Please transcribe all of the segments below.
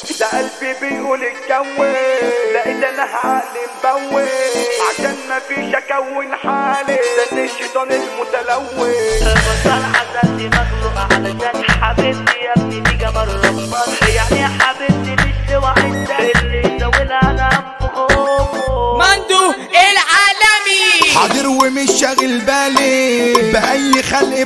ده قلبي بيقول اتجوز لقيت انا عقلي مبوز عشان مفيش اكون حالي ده الشيطان المتلوث بطل حسدي مخلوق علشان حبيبتي يا ابني دي جمال ربنا يعني يا حبيبتي مش لوحدك اللي يزولها انا انفخه مندو العالمي حاضر ومش شاغل بالي بأي خلق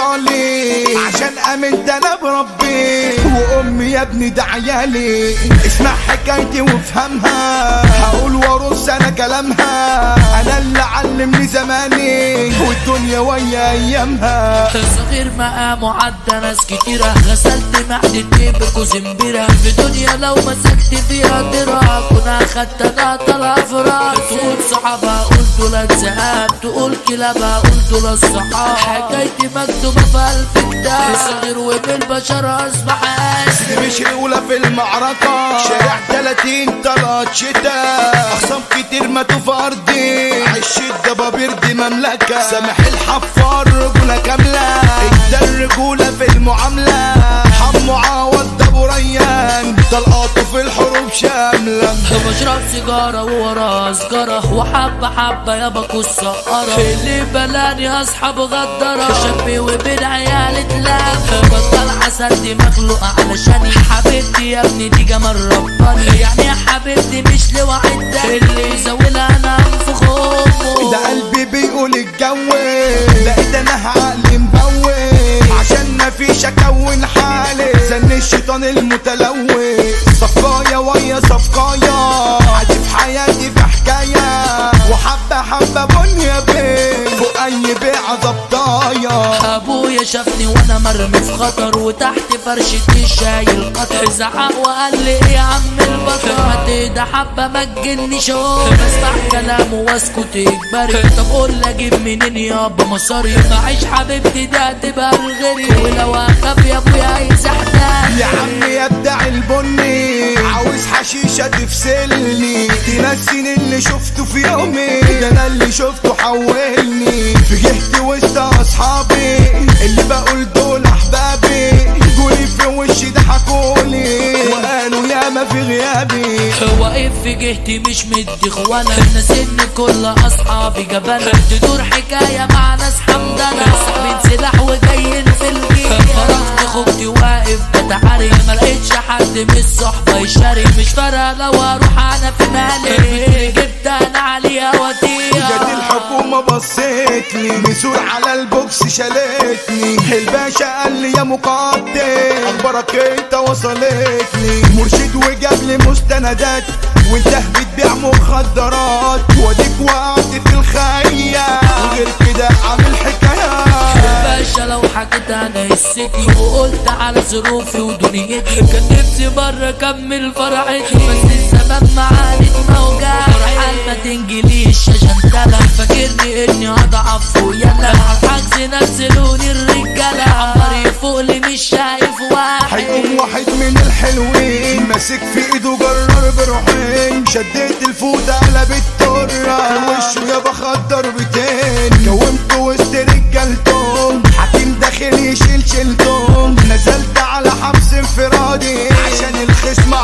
بصالي عشان امنت انا بربي وامي يا ابني ده عيالي اسمع حكايتي وافهمها هقول وارص انا كلامها انا اللي علمني زماني والدنيا ويا ايامها صغير مقام عدى ناس كتيرة غسلت معدتي بكوزمبيرة في دنيا لو مسكت فيها درا كنا خدت انا طلع تقول صحابها قول دول ذهاب تقول كلابها قول دول الصحاب حكايتي مكتوبة في قلب كتاب صغير ومن البشر اصبح اسم مش اولى في المعركة شارع 30 طلعت شتاء اخصام كتير ماتوا في ارضي عش الدبابير دي مملكة سامح الحفار رجولة كاملة ادى الرجولة في المعاملة حمو عوض ده ابو ريان طلقاته في الحروب شاملة بشرب سيجارة وورا سجارة وحبة حبة يابا كوس سقارة اللي بلاني أصحاب غدارة شبي وبين عيال اتلام بطل حسد دي مخلوقة علشاني حبيبتي يا ابني دي جمال رباني يعني يا حبيبتي مش لوحدك اللي يزولها أنا أنفخ أمه ده قلبي بيقول اتجوز لقيت انا عقلي مبوز عشان مفيش اكون حالي زن الشيطان المتلوث صفقايا ويا صفقايا عادي في حياتي في حكاية وحبة حبة بني بيه فوق اي بيعة ضبطايا ابويا شافني وانا مرمي في خطر وتحت فرشتي شايل قطر زعق وقال لي ايه يا عم البطل ما تهدى حبه ما تجنيش اهو بسمع كلامه واسكت اجباري طب قول لي اجيب منين يابا مصاري معيش حبيبتي دي هتبقى الغيري ولو اخاف يا ابويا هيزحلق يا عم يا ابدع البني عاوز حشيشة تفصلني تنسيني اللي شفته في يومي ده انا اللي شفته حولني في جهتي وسط اصحابي اللي بقول دول احبابي جولي في وشي ضحكولي وقالوا ياما في غيابي واقف في جهتي مش مدي اخوانا الناس ان كل اصحابي جبانة تدور حكاية مع ناس حمدانة ساحبين سلاح وجايين في الجيل خرجت خبتي واقف بتعاري ما لقيتش حد من الصحبة يشارك مش فارقة لو اروح انا في مالي جبت انا عليها وديها جت الحكومة بصيت لي مسور على البوكس شالتني الباشا قال لي يا مقدم اخبارك انت وصلتني مرشد وجاب لي مستندات وانت بتبيع مخدرات واديك وقعت في الخية وغير كده عامل حكايات باشا لو حكيت انا قصتي وقلت على ظروفي ودنيتي كان نفسي بره اكمل فرحتي بس الزمان معاند موجع فرحان ما تنجليش عشان تلا فاكرني اني اضعف ويلا حجز نفس لون الرجاله عمر يفوق لي مش شايف واحد هيقوم واحد من الحلوين ماسك في ايده جرار بروحين شديت الفوطة قلبت ترة وشه يابا خد ضربتين كومت وسط رجالتهم حكيم داخل يشيل شيلتهم نزلت على حبس انفرادي عشان الخصم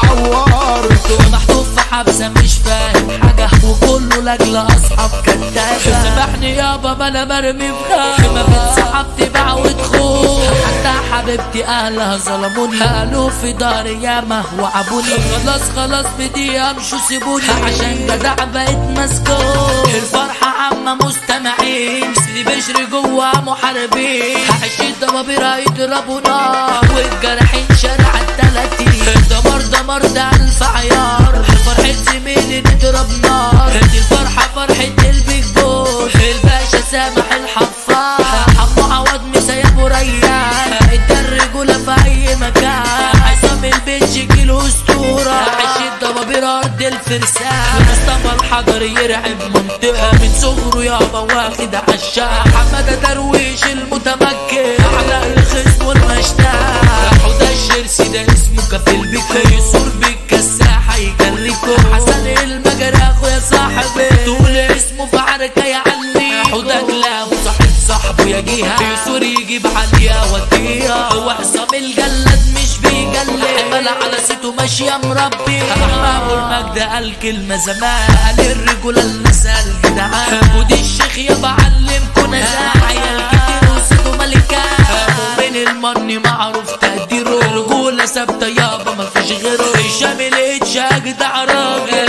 عورته محطوط في حبسه مش فاهم حاجه وكله لاجل اصحاب كدابه سامحني يابا ما انا مرمي في خاخ ما بنت صحابتي باع ودخول حتى حبيبتي اهلها ظلموني قالوا في داري ياما وعبوني خلاص خلاص بدي امشوا سيبوني عشان جدع بقيت مسكون الفرحه عامه مستمعين سيدي بشري جوا محاربين هعيش الضبابير هيضربوا نار والجرحين شارع التلاتين دمار دمار ده الف عيار فرحة زميلي نضرب نار دي الفرحة فرحة البيج بوس الباشا سامح الحفار حمو عوض مسا ابو ريان ادى الرجولة في اي مكان عصام البيتش كيلو اسطورة عيش الضبابير ارض الفرسان مصطفى الحجر يرعب منطقة من صغره يابا واخد عشاق حمادة درويش المتمكن على الخصم والمشتاق حوده الشرسي ده اسمه كفيل بك يصور بك الساحة يجريكم حسن المجري اخويا صاحبي تقول اسمه في عركة يعلي حوده كلاب صاحب صاحبه يجيها يصور يجيب عليا وديها هو حسام الجلاد مش بيجلد رجولة على سيته ماشية مربي أبو المجد قال كلمة زمان قال الرجولة المثال جدعان ودي الشيخ يا بعلمكوا نزاع عيال كتير وسيده ملكات من المني معروف تقديره رجولة ثابتة يابا مفيش غيره هشام الاتش أجدع راجل